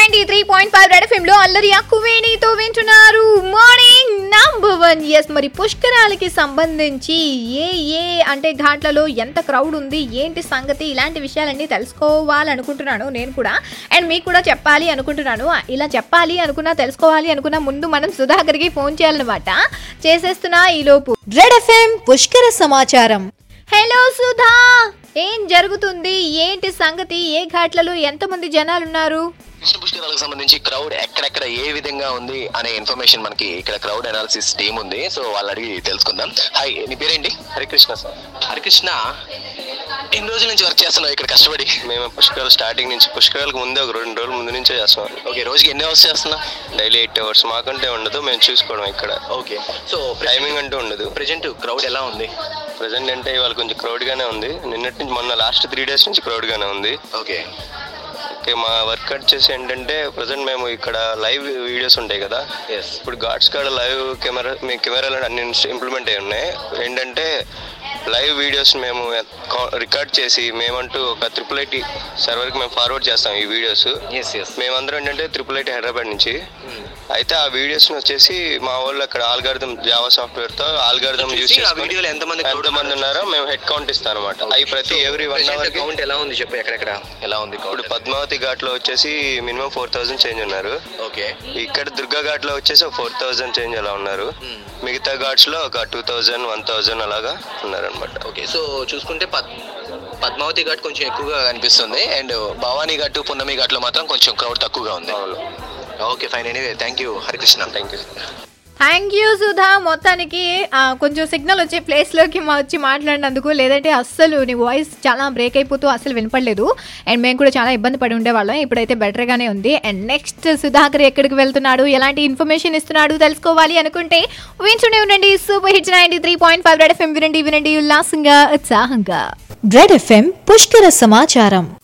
Ninety three point five red FM లో అల్లరి అక్కువేణితో వింటున్నారు మార్నింగ్ నంబర్ వన్ ఎస్ మరి పుష్కరాలకి సంబంధించి ఏ ఏ అంటే ఘాట్లలో ఎంత క్రౌడ్ ఉంది ఏంటి సంగతి ఇలాంటి విషయాలన్నీ తెలుసుకోవాలనుకుంటున్నాను నేను కూడా అండ్ మీకు కూడా చెప్పాలి అనుకుంటున్నాను ఇలా చెప్పాలి అనుకున్నా తెలుసుకోవాలి అనుకున్నా ముందు మనం సుధాకర్కి ఫోన్ చేయాలన్నమాట చేసేస్తున్నా ఈలోపు రెడ్ ఎఫ్ఎం పుష్కర సమాచారం హలో సుధా ఏం జరుగుతుంది ఏంటి సంగతి ఏ ఘాట్లలో ఎంతమంది జనాలు ఉన్నారు కృష్ణ పుష్కరాలకు సంబంధించి క్రౌడ్ ఎక్కడెక్కడ ఏ విధంగా ఉంది అనే ఇన్ఫర్మేషన్ మనకి ఇక్కడ క్రౌడ్ అనాలిసిస్ టీమ్ ఉంది సో వాళ్ళు అడిగి తెలుసుకుందాం హాయ్ నీ పేరేంటి హరికృష్ణ సార్ హరికృష్ణ ఎన్ని రోజుల నుంచి వర్క్ చేస్తున్నావు ఇక్కడ కష్టపడి మేము పుష్కరాలు స్టార్టింగ్ నుంచి పుష్కరాలకు ముందే ఒక రెండు రోజుల ముందు నుంచే చేస్తాం ఓకే రోజుకి ఎన్ని అవర్స్ చేస్తున్నా డైలీ ఎయిట్ అవర్స్ మాకంటే ఉండదు మేము చూసుకోవడం ఇక్కడ ఓకే సో టైమింగ్ అంటూ ఉండదు ప్రెజెంట్ క్రౌడ్ ఎలా ఉంది ప్రజెంట్ అంటే ఇవాళ కొంచెం క్రౌడ్ గానే ఉంది నిన్నటి నుంచి మొన్న లాస్ట్ త్రీ డేస్ నుంచి క్రౌడ్ గానే ఉంది ఓకే ఓకే మా వర్క్ వచ్చేసి ఏంటంటే ప్రజెంట్ మేము ఇక్కడ లైవ్ వీడియోస్ ఉంటాయి కదా ఎస్ ఇప్పుడు గాడ్స్ కాడ లైవ్ కెమెరా మీ కెమెరాలు అన్ని ఇంప్లిమెంట్ అయి ఉన్నాయి ఏంటంటే లైవ్ వీడియోస్ మేము రికార్డ్ చేసి మేమంటూ ఒక త్రిపుల్ ఐటీ సర్వర్కి మేము ఫార్వర్డ్ చేస్తాం ఈ వీడియోస్ ఎస్ ఎస్ మేమందరం ఏంటంటే త్రిపుల్ ఐటీ హైదరాబాద్ నుంచి అయితే ఆ వీడియోస్ వచ్చేసి మా వాళ్ళు అక్కడ ఆల్గారిథం జావా సాఫ్ట్వేర్ తో ఆల్గారిథం యూస్ చూసి ఆ చేసుకొని వీడియోలో ఎంతమంది crowd ఎంత మంది ఉన్నారో మేము హెడ్ కౌంట్ ఇస్తాం అనమాట అవి ప్రతి ఎవ్రీ వన్ అవర్ కౌంట్ ఎలా ఉంది చెప్పు ఎక్కడెక్కడ ఎలా ఉంది ఇప్పుడు పద్మావతి ఘాట్ లో వచ్చేసి మినిమం ఫోర్ థౌసండ్ చేంజ్ ఉన్నారు ఓకే ఇక్కడ దుర్గా ఘాట్ లో వచ్చేసి ఫోర్ థౌసండ్ చేంజ్ అలా ఉన్నారు Hmm. మిగతా ఘాట్స్ లో ఒక టూ థౌసండ్ వన్ థౌసండ్ అలాగా ఉన్నారు అనమాట ఓకే సో చూసుకుంటే పద్ పద్మావతి ఘాట్ కొంచెం ఎక్కువగా కనిపిస్తుంది అండ్ భవానీ ఘాట్ పున్నమి ఘాట్లో మాత్రం కొంచెం క్రౌడ్ తక్కువగా ఉంది అవును okay fine anyway thank you Harikrishna thank you thank you Sudha మొత్తానికి ఆ, కొంచెం సిగ్నల్ వచ్చే ప్లేస్లోకి మా వచ్చి మాట్లాడినందుకు లేదంటే అస్సలు నీ వాయిస్ చాలా బ్రేక్ అయిపోతూ అస్సలు వినపడలేదు అండ్ మేము కూడా చాలా ఇబ్బంది పడి ఉండేవాళ్ళం ఇప్పుడైతే బెటర్గానే ఉంది అండ్ నెక్స్ట్ సుధాకర్ ఎక్కడికి వెళ్తున్నాడు ఎలాంటి ఇన్ఫర్మేషన్ ఇస్తున్నాడు తెలుసుకోవాలి అనుకుంటే వింటూనే ఉండండి super hits ninety three point five red FM వినండి వినండి ఉల్లాసంగా ఉత్సాహంగా రెడ్ ఎఫ్ఎం పుష్కర సమాచారం